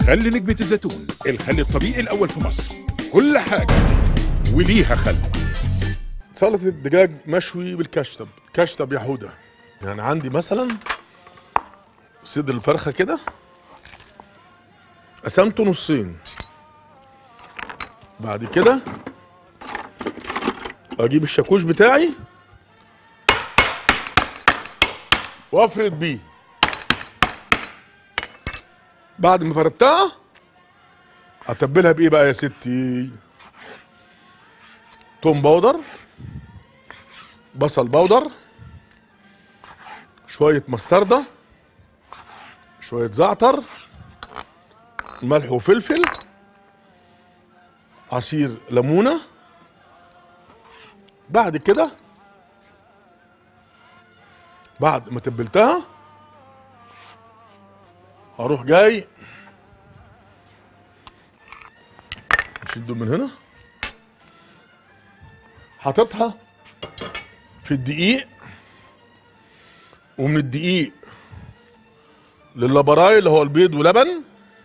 خل نجمة الزيتون الخل الطبيعي الأول في مصر كل حاجة وليها خل سلطة الدجاج مشوي بالكشطب كشطب يا حودة يعني عندي مثلا صدر الفرخة كده قسمته نصين بعد كده اجيب الشاكوش بتاعي وافرد بيه بعد ما فردتها اتبلها بايه بقى يا ستي توم باودر بصل باودر شوية مستردة شوية زعتر ملح وفلفل عصير ليمونة بعد كده بعد ما تبلتها اروح جاي نشيل دول من هنا حاططها في الدقيق ومن الدقيق للبراي اللي هو البيض ولبن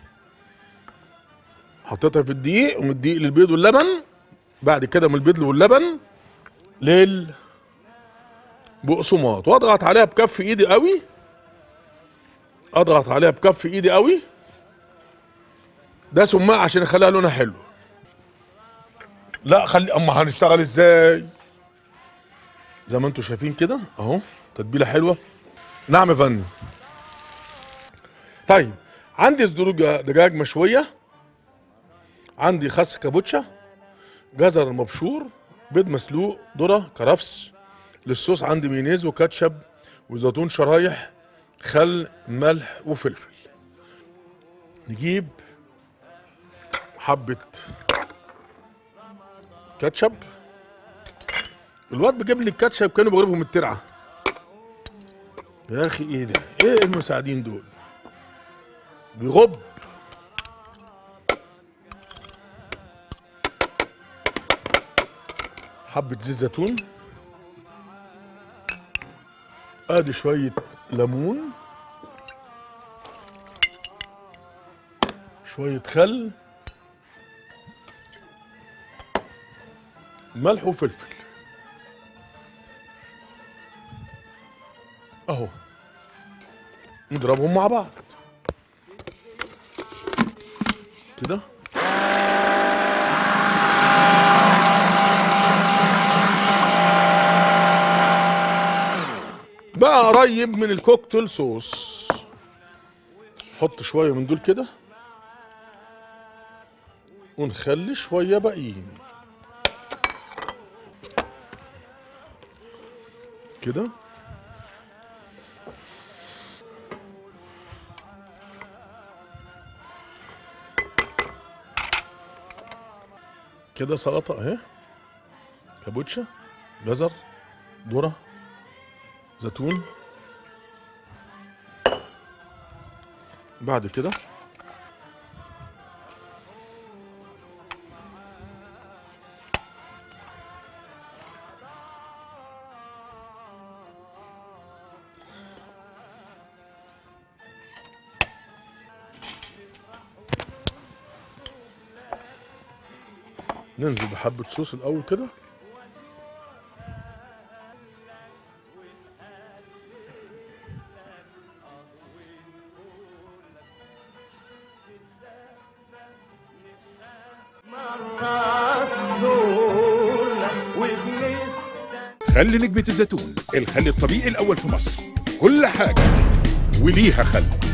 حطيتها في الدقيق ومن الدقيق للبيض واللبن بعد كده من البيض واللبن لل بقسماط واضغط عليها بكف ايدي قوي اضغط عليها بكف ايدي قوي ده سماق عشان يخليها لونها حلو لا خلي اما هنشتغل ازاي زي ما انتم شايفين كده اهو تتبيله حلوه نعم يا فندم طيب عندي صدور جا- دجاج مشويه عندي خس كابوتشا جزر مبشور بيض مسلوق ذره كرفس للصوص عندي مايونيز وكاتشب وزيتون شرايح خل ملح وفلفل نجيب حبه كاتشب الواد بيجيب لي الكاتشب كانوا بيغرفوا من الترعه يا اخي ايه ده ايه المساعدين دول بيغب حبة زيت زيتون ادي شوية ليمون شوية خل ملح وفلفل اهو نضربهم مع بعض كده بقى قريب من الكوكتيل صوص حط شويه من دول كده ونخلي شويه باقيين كده كده سلطه اهي كابوتشا جزر ذره زيتون بعد كده ننزل بحبة صوص الأول كده خل نجمة الزيتون الخل الطبيعي الأول في مصر كل حاجة وليها خل